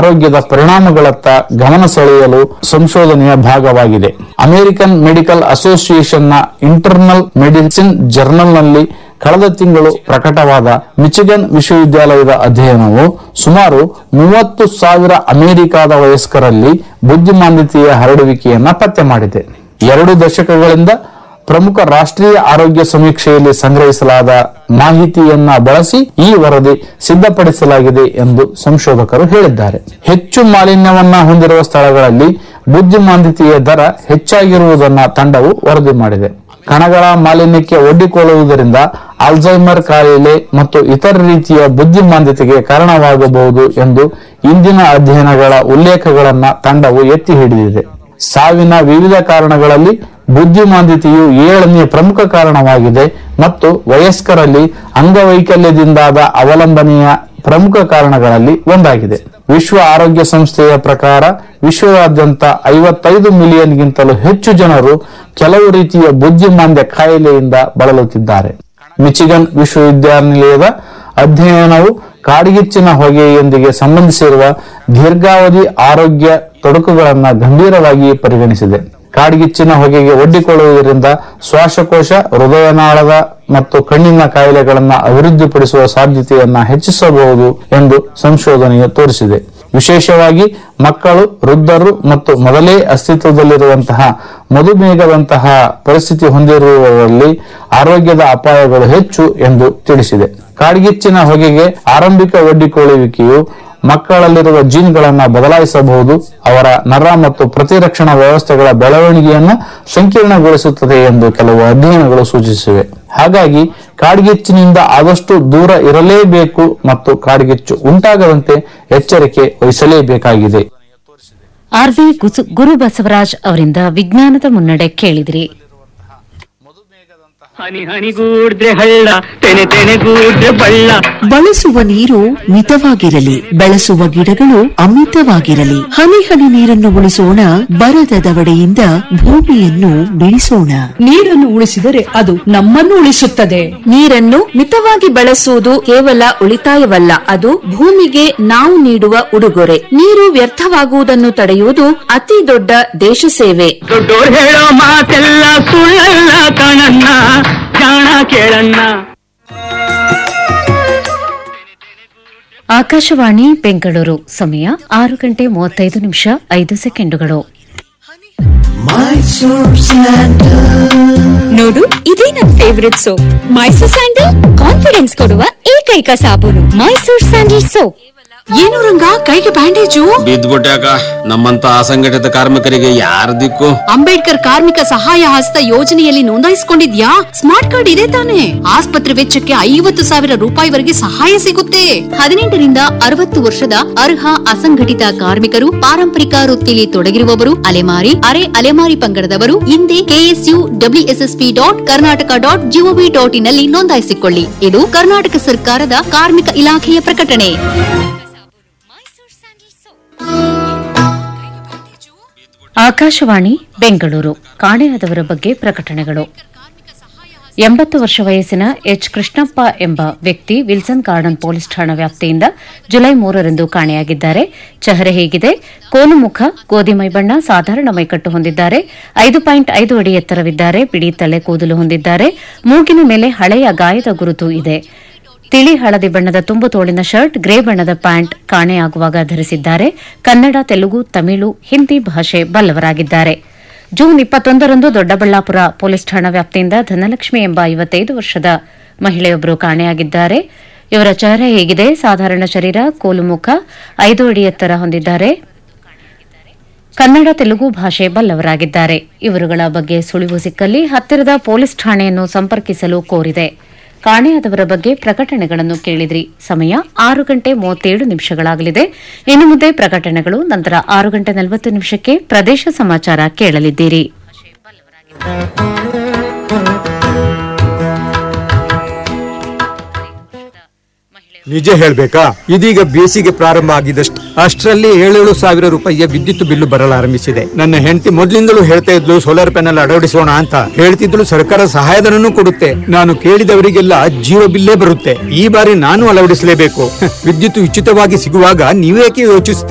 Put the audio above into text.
ಆರೋಗ್ಯದ ಪರಿಣಾಮಗಳತ್ತ ಗಮನ ಸೆಳೆಯಲು ಸಂಶೋಧನೆಯ ಭಾಗವಾಗಿದೆ ಅಮೆರಿಕನ್ ಮೆಡಿಕಲ್ ಅಸೋಸಿಯೇಷನ್ನ ಇಂಟರ್ನಲ್ ಮೆಡಿಸಿನ್ ಜರ್ನಲ್ನಲ್ಲಿ ಕಳೆದ ತಿಂಗಳು ಪ್ರಕಟವಾದ ಮಿಚಿಗನ್ ವಿಶ್ವವಿದ್ಯಾಲಯದ ಅಧ್ಯಯನವು ಸುಮಾರು ಮೂವತ್ತು ಸಾವಿರ ಅಮೆರಿಕಾದ ವಯಸ್ಕರಲ್ಲಿ ಬುದ್ಧಿಮಾಂದ್ಯತೆಯ ಹರಡುವಿಕೆಯನ್ನ ಪತ್ತೆ ಮಾಡಿದೆ ಎರಡು ದಶಕಗಳಿಂದ ಪ್ರಮುಖ ರಾಷ್ಟ್ರೀಯ ಆರೋಗ್ಯ ಸಮೀಕ್ಷೆಯಲ್ಲಿ ಸಂಗ್ರಹಿಸಲಾದ ಮಾಹಿತಿಯನ್ನ ಬಳಸಿ ಈ ವರದಿ ಸಿದ್ಧಪಡಿಸಲಾಗಿದೆ ಎಂದು ಸಂಶೋಧಕರು ಹೇಳಿದ್ದಾರೆ ಹೆಚ್ಚು ಮಾಲಿನ್ಯವನ್ನ ಹೊಂದಿರುವ ಸ್ಥಳಗಳಲ್ಲಿ ಬುದ್ಧಿಮಾಂದ್ಯತೆಯ ದರ ಹೆಚ್ಚಾಗಿರುವುದನ್ನ ತಂಡವು ವರದಿ ಮಾಡಿದೆ ಕಣಗಳ ಮಾಲಿನ್ಯಕ್ಕೆ ಒಡ್ಡಿಕೊಳ್ಳುವುದರಿಂದ ಆಲ್ಝೈಮರ್ ಕಾಯಿಲೆ ಮತ್ತು ಇತರ ರೀತಿಯ ಬುದ್ಧಿಮಾಂದ್ಯತೆಗೆ ಕಾರಣವಾಗಬಹುದು ಎಂದು ಇಂದಿನ ಅಧ್ಯಯನಗಳ ಉಲ್ಲೇಖಗಳನ್ನ ತಂಡವು ಎತ್ತಿ ಹಿಡಿದಿದೆ ಸಾವಿನ ವಿವಿಧ ಕಾರಣಗಳಲ್ಲಿ ಬುದ್ಧಿಮಾಂದ್ಯತೆಯು ಏಳನೆಯ ಪ್ರಮುಖ ಕಾರಣವಾಗಿದೆ ಮತ್ತು ವಯಸ್ಕರಲ್ಲಿ ಅಂಗವೈಕಲ್ಯದಿಂದಾದ ಅವಲಂಬನೆಯ ಪ್ರಮುಖ ಕಾರಣಗಳಲ್ಲಿ ಒಂದಾಗಿದೆ ವಿಶ್ವ ಆರೋಗ್ಯ ಸಂಸ್ಥೆಯ ಪ್ರಕಾರ ವಿಶ್ವದಾದ್ಯಂತ ಐವತ್ತೈದು ಮಿಲಿಯನ್ಗಿಂತಲೂ ಹೆಚ್ಚು ಜನರು ಕೆಲವು ರೀತಿಯ ಬುದ್ಧಿಮಾಂದ್ಯ ಕಾಯಿಲೆಯಿಂದ ಬಳಲುತ್ತಿದ್ದಾರೆ ಮಿಚಿಗನ್ ವಿಶ್ವವಿದ್ಯಾನಿಲಯದ ಅಧ್ಯಯನವು ಕಾಡ್ಗಿಚ್ಚಿನ ಹೊಗೆಯೊಂದಿಗೆ ಸಂಬಂಧಿಸಿರುವ ದೀರ್ಘಾವಧಿ ಆರೋಗ್ಯ ತೊಡಕುಗಳನ್ನು ಗಂಭೀರವಾಗಿ ಪರಿಗಣಿಸಿದೆ ಕಾಡ್ಗಿಚ್ಚಿನ ಹೊಗೆಗೆ ಒಡ್ಡಿಕೊಳ್ಳುವುದರಿಂದ ಶ್ವಾಸಕೋಶ ಹೃದಯನಾಳದ ಮತ್ತು ಕಣ್ಣಿನ ಕಾಯಿಲೆಗಳನ್ನು ಅಭಿವೃದ್ಧಿಪಡಿಸುವ ಸಾಧ್ಯತೆಯನ್ನ ಹೆಚ್ಚಿಸಬಹುದು ಎಂದು ಸಂಶೋಧನೆಯು ತೋರಿಸಿದೆ ವಿಶೇಷವಾಗಿ ಮಕ್ಕಳು ವೃದ್ಧರು ಮತ್ತು ಮೊದಲೇ ಅಸ್ತಿತ್ವದಲ್ಲಿರುವಂತಹ ಮಧುಮೇಹದಂತಹ ಪರಿಸ್ಥಿತಿ ಹೊಂದಿರುವವರಲ್ಲಿ ಆರೋಗ್ಯದ ಅಪಾಯಗಳು ಹೆಚ್ಚು ಎಂದು ತಿಳಿಸಿದೆ ಕಾಡ್ಗಿಚ್ಚಿನ ಹೊಗೆಗೆ ಆರಂಭಿಕ ಒಡ್ಡಿಕೊಳ್ಳುವಿಕೆಯು ಮಕ್ಕಳಲ್ಲಿರುವ ಜೀನ್ಗಳನ್ನು ಬದಲಾಯಿಸಬಹುದು ಅವರ ನರ ಮತ್ತು ಪ್ರತಿರಕ್ಷಣಾ ವ್ಯವಸ್ಥೆಗಳ ಬೆಳವಣಿಗೆಯನ್ನು ಸಂಕೀರ್ಣಗೊಳಿಸುತ್ತದೆ ಎಂದು ಕೆಲವು ಅಧ್ಯಯನಗಳು ಸೂಚಿಸಿವೆ ಹಾಗಾಗಿ ಕಾಡ್ಗಿಚ್ಚಿನಿಂದ ಆದಷ್ಟು ದೂರ ಇರಲೇಬೇಕು ಮತ್ತು ಕಾಡ್ಗಿಚ್ಚು ಉಂಟಾಗದಂತೆ ಎಚ್ಚರಿಕೆ ವಹಿಸಲೇಬೇಕಾಗಿದೆ ಆರ್ವಿ ಗುಸು- ಗುರು ಬಸವರಾಜ್ ಅವರಿಂದ ವಿಜ್ಞಾನದ ಮುನ್ನಡೆ ಕೇಳಿದಿರಿ ಹನಿ ಹನಿಗೂಡ್ರೆ ಹಳ್ಳ ತೆನೆ ತೆನೆಗೂಡ್ರೆ ಬಳ್ಳ ಬಳಸುವ ನೀರು ಮಿತವಾಗಿರಲಿ ಬೆಳೆಸುವ ಗಿಡಗಳು ಅಮಿತವಾಗಿರಲಿ ಹನಿ ಹನಿ ನೀರನ್ನು ಉಳಿಸೋಣ ಬರದ ದವಡೆಯಿಂದ ಭೂಮಿಯನ್ನು ಬಿಡಿಸೋಣ ನೀರನ್ನು ಉಳಿಸಿದರೆ ಅದು ನಮ್ಮನ್ನು ಉಳಿಸುತ್ತದೆ ನೀರನ್ನು ಮಿತವಾಗಿ ಬಳಸುವುದು ಕೇವಲ ಉಳಿತಾಯವಲ್ಲ ಅದು ಭೂಮಿಗೆ ನಾವು ನೀಡುವ ಉಡುಗೊರೆ ನೀರು ವ್ಯರ್ಥವಾಗುವುದನ್ನು ತಡೆಯುವುದು ಅತಿ ದೊಡ್ಡ ದೇಶ ಸೇವೆ ದೊಡ್ಡೋರ್ ಹೇಳೋ ಮಾತೆಲ್ಲ ಸುಳ್ಳಲ್ಲ ಕಣಣ್ಣ ಜಾಣ ಕೇಳಣ್ಣ ಆಕಾಶವಾಣಿ ಬೆಂಗಳೂರು ಸಮಯ ಆರು ಗಂಟೆ ಮೂವತ್ತೈದು ನಿಮಿಷ ಐದು ಸೆಕೆಂಡುಗಳು ನೋಡು ಇದೇ ನನ್ favourite soap Mysore sandal confidence ಕೊಡುವ ಏಕೈಕ ಸಾಬೂನು ಮೈಸೂರ್ ಸ್ಯಾಂಡಲ್ ಸೋಪ್ ಏನು ರಂಗ ಕೈಗೆ ಬ್ಯಾಂಡೇಜು ಬಿದ್ದ್ಬಿಟ್ಟಾಕ ನಮ್ಮಂತ ಅಸಂಘಟಿತ ಕಾರ್ಮಿಕರಿಗೆ ಯಾರ ದಿಕ್ಕು ಅಂಬೇಡ್ಕರ್ ಕಾರ್ಮಿಕ ಸಹಾಯ ಹಸ್ತ ಯೋಜನೆಯಲ್ಲಿ ನೋಂದಾಯಿಸಿಕೊಂಡಿದ್ಯಾ ಸ್ಮಾರ್ಟ್ ಕಾರ್ಡ್ ಇದೆ ತಾನೆ ಆಸ್ಪತ್ರೆ ವೆಚ್ಚಕ್ಕೆ ಐವತ್ತು ಸಾವಿರ ರೂಪಾಯಿವರೆಗೆ ಸಹಾಯ ಸಿಗುತ್ತೆ ಹದಿನೆಂಟರಿಂದ ಅರವತ್ತು ವರ್ಷದ ಅರ್ಹ ಅಸಂಘಟಿತ ಕಾರ್ಮಿಕರು ಪಾರಂಪರಿಕ ವೃತ್ತಿಲಿ ತೊಡಗಿರುವವರು ಅಲೆಮಾರಿ ಅರೆ ಅಲೆಮಾರಿ ಪಂಗಡದವರು ಹಿಂದೆ KSU WSSP dot Karnataka dot GOV dot in ನಲ್ಲಿ ನೋಂದಾಯಿಸಿಕೊಳ್ಳಿ ಇದು ಕರ್ನಾಟಕ ಸರ್ಕಾರದ ಕಾರ್ಮಿಕ ಇಲಾಖೆಯ ಪ್ರಕಟಣೆ ಆಕಾಶವಾಣಿ ಬೆಂಗಳೂರು ಕಾಣೆಯಾದವರ ಬಗ್ಗೆ ಪ್ರಕಟಣೆಗಳು ಎಂಬತ್ತು ವರ್ಷ ವಯಸ್ಸಿನ ಎಚ್ ಕೃಷ್ಣಪ್ಪ ಎಂಬ ವ್ಯಕ್ತಿ ವಿಲ್ಸನ್ ಗಾರ್ಡನ್ ಪೊಲೀಸ್ ಠಾಣಾ ವ್ಯಾಪ್ತಿಯಿಂದ ಜುಲೈ ಮೂರರಂದು ಕಾಣೆಯಾಗಿದ್ದಾರೆ ಚಹರೆ ಹೀಗಿದೆ ಕೋಲು ಮುಖ ಗೋಧಿ ಮೈಬಣ್ಣ ಸಾಧಾರಣ ಮೈಕಟ್ಟು ಹೊಂದಿದ್ದಾರೆ ಐದು ಪಾಯಿಂಟ್ ಐದು ಅಡಿ ಎತ್ತರವಿದ್ದಾರೆ ಬಿಳಿ ತಲೆ ಕೂದಲು ಹೊಂದಿದ್ದಾರೆ ಮೂಗಿನ ಮೇಲೆ ಹಳೆಯ ಗಾಯದ ಗುರುತು ಇದೆ ತಿಳಿ ಹಳದಿ ಬಣ್ಣದ ತುಂಬು ತೋಳಿನ ಶರ್ಟ್ ಗ್ರೇ ಬಣ್ಣದ ಪ್ಯಾಂಟ್ ಕಾಣೆಯಾಗುವಾಗ ಧರಿಸಿದ್ದಾರೆ ಕನ್ನಡ ತೆಲುಗು ತಮಿಳು ಹಿಂದಿ ಭಾಷೆ ಬಲ್ಲವರಾಗಿದ್ದಾರೆ ಜೂನ್ ಇಪ್ಪತ್ತೊಂದರಂದು ದೊಡ್ಡಬಳ್ಳಾಪುರ ಪೊಲೀಸ್ ಠಾಣಾ ವ್ಯಾಪ್ತಿಯಿಂದ ಧನಲಕ್ಷ್ಮಿ ಎಂಬ ಐವತ್ತೈದು ವರ್ಷದ ಮಹಿಳೆಯೊಬ್ಬರು ಕಾಣೆಯಾಗಿದ್ದಾರೆ ಇವರ ಚಹರೆ ಹೇಗಿದೆ ಸಾಧಾರಣ ಶರೀರ ಕೋಲು ಮುಖ ಐದು ಅಡಿ ಎತ್ತರ ಹೊಂದಿದ್ದಾರೆ ಕನ್ನಡ ತೆಲುಗು ಭಾಷೆ ಬಲ್ಲವರಾಗಿದ್ದಾರೆ ಇವರುಗಳ ಬಗ್ಗೆ ಸುಳಿವು ಸಿಕ್ಕಲ್ಲಿ ಹತ್ತಿರದ ಪೊಲೀಸ್ ಠಾಣೆಯನ್ನು ಸಂಪರ್ಕಿಸಲು ಕೋರಿದೆ ಕಾಣೆಯಾದವರ ಬಗ್ಗೆ ಪ್ರಕಟಣೆಗಳನ್ನು ಕೇಳಿದ್ರಿ ಸಮಯ ಆರು ಗಂಟೆ ಮೂವತ್ತೇಳು ನಿಮಿಷಗಳಾಗಲಿದೆ ಇನ್ನು ಮುಂದೆ ಪ್ರಕಟಣೆಗಳು ನಂತರ ಆರು ಗಂಟೆ ನಲವತ್ತು ನಿಮಿಷಕ್ಕೆ ಪ್ರದೇಶ ಸಮಾಚಾರ ಕೇಳಲಿದ್ದೀರಿ ನಿಜ ಹೇಳ್ಬೇಕಾ ಇದೀಗ ಬೇಸಿಗೆ ಪ್ರಾರಂಭ ಆಗಿದಷ್ಟು ಅಷ್ಟರಲ್ಲಿ ಏಳೇಳು ಸಾವಿರ ರೂಪಾಯಿಯ ವಿದ್ಯುತ್ ಬಿಲ್ಲು ಬರಲಾರಂಭಿಸಿದೆ ನನ್ನ ಹೆಂಡತಿ ಮೊದ್ಲಿಂದಲೂ ಹೇಳ್ತಾ ಇದ್ಲು ಸೋಲಾರ್ ಪ್ಯಾನೆಲ್ ಅಳವಡಿಸೋಣ ಅಂತ ಹೇಳ್ತಿದ್ಲು ಸರ್ಕಾರ ಸಹಾಯಧನನೂ ಕೊಡುತ್ತೆ ನಾನು ಕೇಳಿದವರಿಗೆಲ್ಲ ಜೀರೋ ಬಿಲ್ಲೇ ಬರುತ್ತೆ ಈ ಬಾರಿ ನಾನು ಅಳವಡಿಸಲೇಬೇಕು ವಿದ್ಯುತ್ ಉಚಿತವಾಗಿ ಸಿಗುವಾಗ ನೀವೇಕೆ ಯೋಚಿಸ್ತೀರಿ